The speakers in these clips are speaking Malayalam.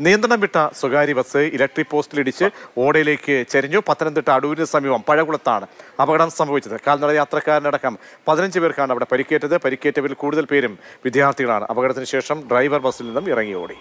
നിയന്ത്രണം വിട്ട സ്വകാര്യ ബസ് ഇലക്ട്രിക് പോസ്റ്റിലിടിച്ച് ഓടയിലേക്ക് ചെരിഞ്ഞു പത്തനംതിട്ട അടൂരിന് സമീപം പഴകുളത്താണ് അപകടം സംഭവിച്ചത് കാൽനട യാത്രക്കാരനടക്കം പതിനഞ്ച് പേർക്കാണ് അവിടെ പരിക്കേറ്റത് പരിക്കേറ്റവരിൽ കൂടുതൽ പേരും വിദ്യാർത്ഥികളാണ് അപകടത്തിന് ശേഷം ഡ്രൈവർ ബസ്സിൽ നിന്നും ഇറങ്ങി ഓടി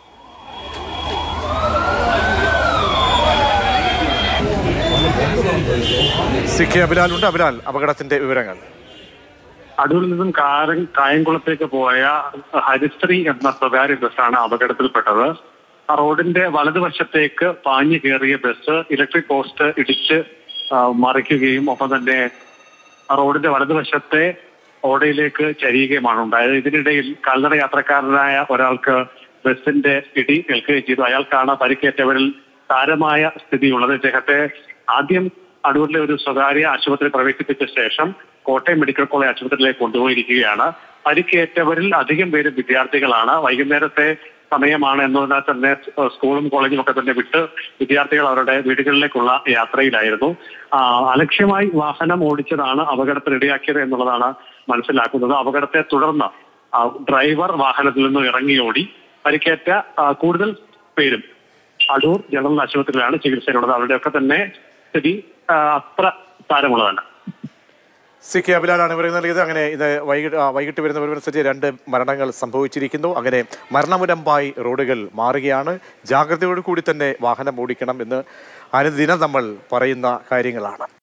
സി കെ അബിലാലുണ്ട് അബിലാൽ അപകടത്തിന്റെ വിവരങ്ങൾ അടൂരിൽ നിന്നും കാരൻ കായംകുളത്തേക്ക് പോയ ഹരിശ്രീ എന്ന സ്വകാര്യ ബസ്സാണ് അപകടത്തിൽപ്പെട്ടത് ആ റോഡിന്റെ വലതുവശത്തേക്ക് പാഞ്ഞു കയറിയ ബസ് ഇലക്ട്രിക് പോസ്റ്റ് ഇടിച്ച് ആ, മറിക്കുകയും ഒപ്പം തന്നെ ആ റോഡിന്റെ വലതുവശത്തെ ഓടയിലേക്ക് ചരിയുകയുമാണ് ഉണ്ടായത് ഇതിനിടയിൽ കാൽനട യാത്രക്കാരനായ ഒരാൾക്ക് ബസിന്റെ ഇടി ഏൽക്കുകയും ചെയ്തു അയാൾക്കാണ് പരിക്കേറ്റവരിൽ സാരമായ സ്ഥിതിയുള്ളത് ഇദ്ദേഹത്തെ ആദ്യം അടൂരിലെ ഒരു സ്വകാര്യ ആശുപത്രി പ്രവേശിപ്പിച്ച ശേഷം കോട്ടയം മെഡിക്കൽ കോളേജ് ആശുപത്രിയിലേക്ക് കൊണ്ടുപോയിരിക്കുകയാണ് പരിക്കേറ്റവരിൽ അധികം പേര് വിദ്യാർത്ഥികളാണ് വൈകുന്നേരത്തെ സമയമാണ് എന്നതിനാൽ തന്നെ സ്കൂളും കോളേജും ഒക്കെ തന്നെ വിട്ട് വിദ്യാർത്ഥികൾ അവരുടെ വീടുകളിലേക്കുള്ള യാത്രയിലായിരുന്നു ആ, അലക്ഷ്യമായി വാഹനം ഓടിച്ചതാണ് അപകടത്തിനിടയാക്കിയത് എന്നുള്ളതാണ് മനസ്സിലാക്കുന്നത് അപകടത്തെ തുടർന്ന് ആ, ഡ്രൈവർ വാഹനത്തിൽ നിന്ന് ഇറങ്ങിയോടി പരിക്കേറ്റ ആ, കൂടുതൽ പേരും അടൂർ ജനറൽ ആശുപത്രിയിലാണ് ചികിത്സയിലുള്ളത് അവരുടെയൊക്കെ തന്നെ സ്ഥിതി ആ, അത്ര സാരമുള്ളതല്ല സി കെ അബിലാലാണ് വിവരം നൽകിയത് അങ്ങനെ ഇത് വൈകിട്ട് ആ, വൈകിട്ട് വരുന്ന വിവരമനുസരിച്ച് രണ്ട് മരണങ്ങൾ സംഭവിച്ചിരിക്കുന്നു അങ്ങനെ മരണമുരമ്പായി റോഡുകൾ മാറുകയാണ് ജാഗ്രതയോടു കൂടി തന്നെ വാഹനം ഓടിക്കണം എന്ന് അനുദിനം നമ്മൾ പറയുന്ന കാര്യങ്ങളാണ്